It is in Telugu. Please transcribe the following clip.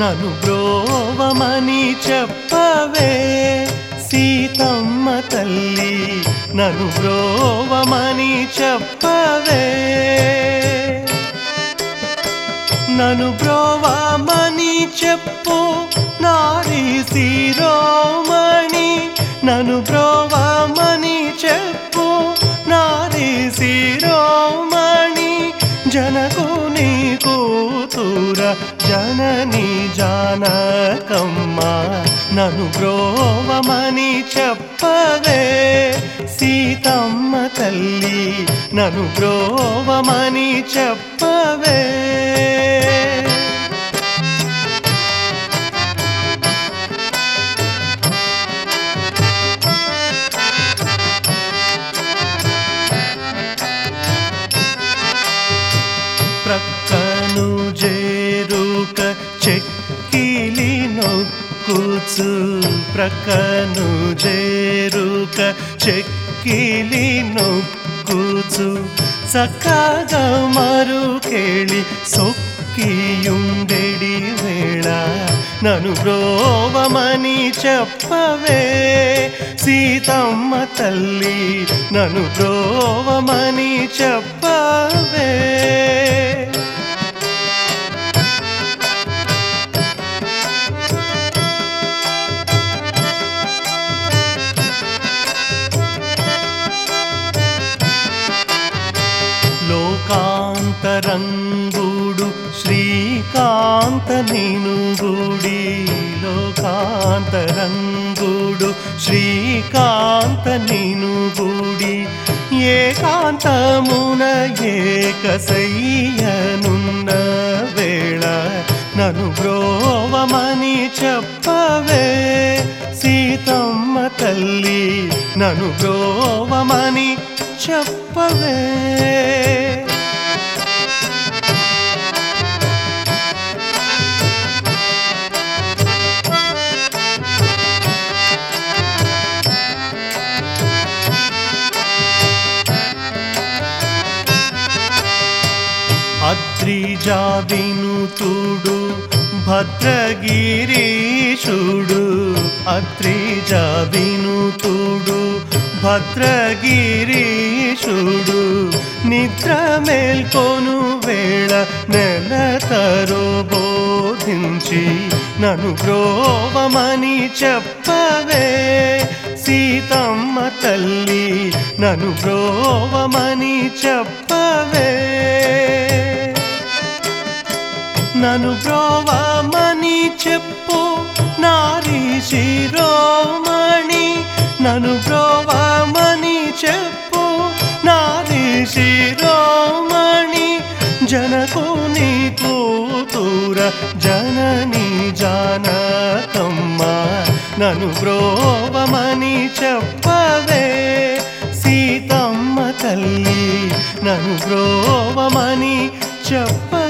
నను బ్రోవమని చెప్పవే సీతమ్మ తల్లి నను బ్రోవమని చెప్పవే నను బ్రోవమని చెప్పు నారీ శిరోమణి నను బ్రోవమని చెప్పు నారీ శిరోమణి జనకుని కూతుర జనని జానకమ్మ నను బ్రోవమని చెప్పవే సీతమ్మ తల్లి నను బ్రోవమని చెప్పవే ప్రక్కను జేరుక చెక్కిలి నొక్కుచు ప్రక్కను జేరుక చెక్కిలి నొక్కుచు చక్కగా మరుకేళి సొక్కియుండెడి వేళ నను బ్రోవమని చెప్పవే సీతమ్మ తల్లి నను బ్రోవమని చెప్పవే లోకాంతరంగుడు శ్రీకాంత నేను గుడి లోకాంతరంగుడు శ్రీకాంత నేను గుడి ఏకాంతమున ఏకసయ్యనున్న వేళ నను బ్రోవమని చెప్పవే సీతమ్మ తల్లి నను బ్రోవమని చెప్పవే అద్రిజావినుతుడు భద్రగిరీశుడు అద్రిజావినుతుడు భద్రగిరీశుడు నిద్ర మేల్కొను వేళ నెల తరో బోధించి నను బ్రోవమని చెప్పవే సీతమ్మ తల్లి నను బ్రోవమని చెప్పవే నను బ్రోవమని చెప్పు నారీ శిరోమణి నను బ్రోవమని చెప్పు నారీ శిరోమణి జనకుని కూతుర జనని జానకమ్మ నను బ్రోవమని చెప్పవే సీతమ్మ తల్లి నను బ్రోవమని చెప్పవే